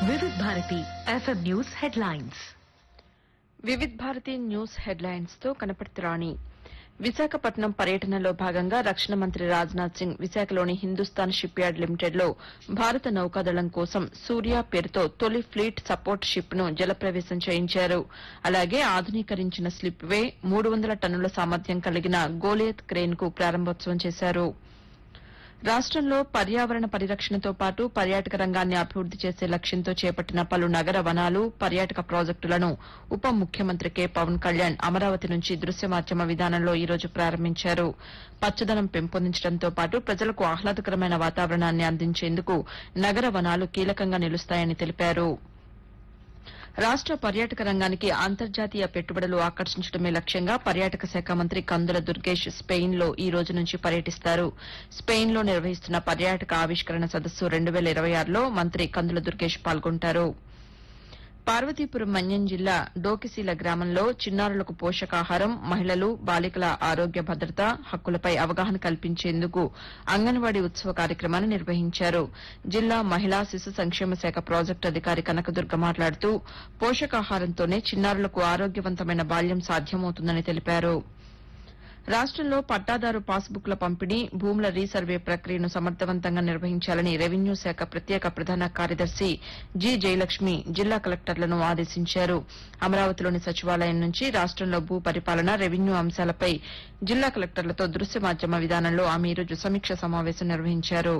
వివిధ Bharati FM news headlines Vividh Bharati news headlines తో కనపర్తి రాణి విశాఖపట్నం పర్యటనలో భాగంగా రక్షణ మంత్రి రాజ్నాథ్ సింగ్ విశాఖలోని హిందుస్థాన్ షిప్ యార్డ్ లిమిటెడ్ లో భారత నౌకాదళం కోసం సూర్య పేరుతో తొలి ఫ్లీట్ సపోర్ట్ షిప్ ను జలప్రవేశం చేయించారు అలాగే ఆధునీకరించిన స్లిప్ వే మూడు వందల టన్నుల సామర్థ్యం కలిగిన గోలియత్ క్రేన్ కు ప్రారంభోత్సవం చేశారు రాష్టంలో పర్యావరణ పరిరక్షణతో పాటు పర్యాటక రంగాన్ని అభివృద్ది చేసే లక్ష్యంతో చేపట్టిన పలు నగర వనాలు పర్యాటక ప్రాజెక్టులను ఉప ముఖ్యమంత్రి కె పవన్ కళ్యాణ్ అమరావతి నుంచి దృశ్య మాధ్యమ విధానంలో ఈ రోజు ప్రారంభించారు పచ్చదనం పెంపొందించడంతో పాటు ప్రజలకు ఆహ్లాదకరమైన వాతావరణాన్ని అందించేందుకు నగర వనాలు కీలకంగా నిలుస్తాయని తెలిపారు రాష్ట పర్యాటక రంగానికి అంతర్జాతీయ పెట్టుబడులు ఆకర్షించడమే లక్ష్యంగా పర్యాటక శాఖ మంత్రి కందుల దుర్గేష్ స్పెయిన్ లో ఈ రోజు నుంచి పర్యటిస్తారు స్పెయిన్ లో నిర్వహిస్తున్న పర్యాటక ఆవిష్కరణ సదస్సు రెండు వేల ఇరవై ఆరులో మంత్రి కందుల దుర్గేష్ పాల్గొంటారు పార్వతీపురం మన్యం జిల్లా డోకిసీల గ్రామంలో చిన్నారులకు పోషకాహారం మహిళలు బాలికల ఆరోగ్య భద్రత హక్కులపై అవగాహన కల్పించేందుకు అంగన్వాడీ ఉత్సవ కార్యక్రమాన్ని నిర్వహించారు జిల్లా మహిళా శిశు సంక్షేమ శాఖ ప్రాజెక్టు అధికారి కనకదుర్గ మాట్లాడుతూ పోషకాహారంతోనే చిన్నారులకు ఆరోగ్యవంతమైన బాల్యం సాధ్యమవుతుందని తెలిపారు రాష్టంలో పట్టాదారు పాస్బుక్ల పంపిణీ భూముల రీసర్వే ప్రక్రియను సమర్థవంతంగా నిర్వహించాలని రెవెన్యూ శాఖ ప్రత్యేక ప్రధాన కార్యదర్శి జి జయలక్ష్మి జిల్లా కలెక్టర్లను ఆదేశించారు అమరావతిలోని సచివాలయం నుంచి రాష్టంలో భూ పరిపాలన రెవెన్యూ అంశాలపై జిల్లా కలెక్టర్లతో దృశ్య మాధ్యమ విధానంలో ఆమె ఈరోజు సమీక్ష సమావేశం నిర్వహించారు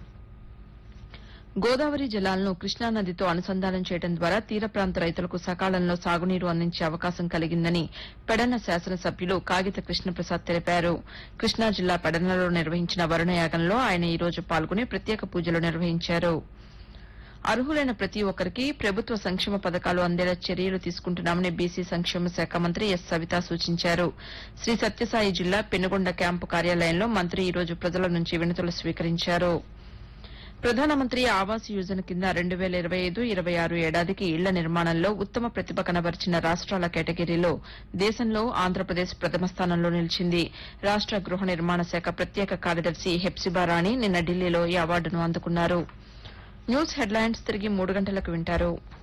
గోదావరి జలాలను కృష్ణానదితో అనుసంధానం చేయడం ద్వారా తీర ప్రాంత రైతులకు సకాలంలో సాగునీరు అందించే అవకాశం కలిగిందని పెడన శాసనసభ్యులు కాగిత కృష్ణప్రసాద్ తెలిపారు కృష్ణా జిల్లా పెడనలో నిర్వహించిన వరుణయాగంలో ఆయన ఈ రోజు పాల్గొని ప్రత్యేక పూజలు నిర్వహించారు అర్హులైన ప్రతి ఒక్కరికి ప్రభుత్వ సంక్షేమ పథకాలు అందేలా చర్యలు తీసుకుంటున్నామని బీసీ సంక్షేమ శాఖ మంత్రి ఎస్ సవిత సూచించారు శ్రీ సత్యసాయి జిల్లా పెనుగొండ క్యాంపు కార్యాలయంలో మంత్రి ఈ రోజు ప్రజల నుంచి వినతులు స్వీకరించారు ప్రధానమంత్రి ఆవాస్ యోజన కింద రెండు వేల ఇరవై ఐదు ఇరవై ఆరు ఏడాదికి ఇళ్ల నిర్మాణంలో ఉత్తమ ప్రతిభ కనబరిచిన రాష్ట్రాల కేటగిరీలో దేశంలో ఆంధ్రప్రదేశ్ ప్రథమ స్థానంలో నిలిచింది రాష్ట గృహ నిర్మాణ శాఖ ప్రత్యేక కార్యదర్శి హెప్సిబా రాణి నిన్న ఢిల్లీలో ఈ అవార్డును అందుకున్నారు న్యూస్ హెడ్లైన్స్ తిరిగి మూడు గంటలకు వింటారు